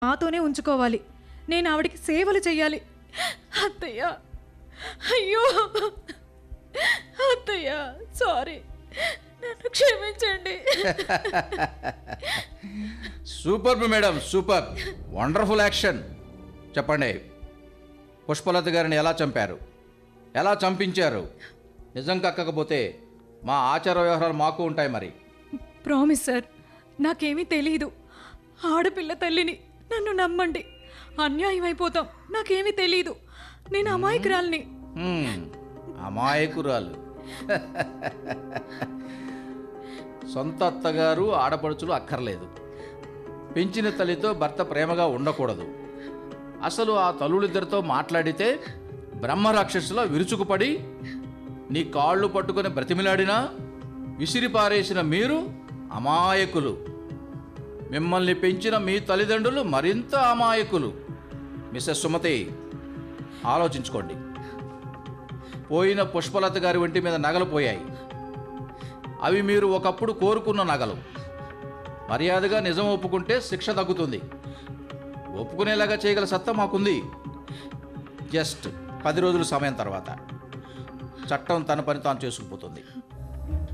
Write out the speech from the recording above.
మాతోనే ఉంచుకోవాలి నేను ఆవిడికి సేవలు చెయ్యాలి అత్తయ్య అయ్యో అత్తయ్య సారీ నన్ను క్షమించండి super madam super wonderful action చెప్పండి పుష్పలత గారిని ఎలా చంపారు ఎలా చంపించారు నిజం కక్కకపోతే మా ఆచార వ్యవహారాలు మాకు ఉంటాయి మరి ప్రామిస్ సార్ నాకేమీ తెలీదు ఆడపిల్ల తల్లిని నన్ను నమ్మండి అన్యాయం అయిపోతాం నాకేమీ తెలీదు నేను అమాయకురాల్ని హ్మ్, అమాయకురాలు సొంత అత్తగారు ఆడపడుచులు అక్కర్లేదు పెంచిన తల్లితో భర్త ప్రేమగా ఉండకూడదు అసలు ఆ తల్లులిద్దరితో మాట్లాడితే బ్రహ్మరాక్షసులా విరుచుకుపడి నీ కాళ్ళు పట్టుకొని బ్రతిమిలాడినా విసిరి పారేసిన మీరు అమాయకులు మిమ్మల్ని పెంచిన మీ తల్లిదండ్రులు మరింత అమాయకులు మిస్సెస్ సుమతి ఆలోచించుకోండి పోయిన పుష్పలత గారి ఒంటి మీద నగలు పోయాయి అవి మీరు ఒకప్పుడు కోరుకున్న నగలు మర్యాదగా నిజం ఒప్పుకుంటే శిక్ష తగ్గుతుంది ఒప్పుకునేలాగా చేయగల సత్తా మాకుంది జస్ట్ పది రోజుల సమయం తర్వాత చట్టం తన పని తాను చేసుకుపోతుంది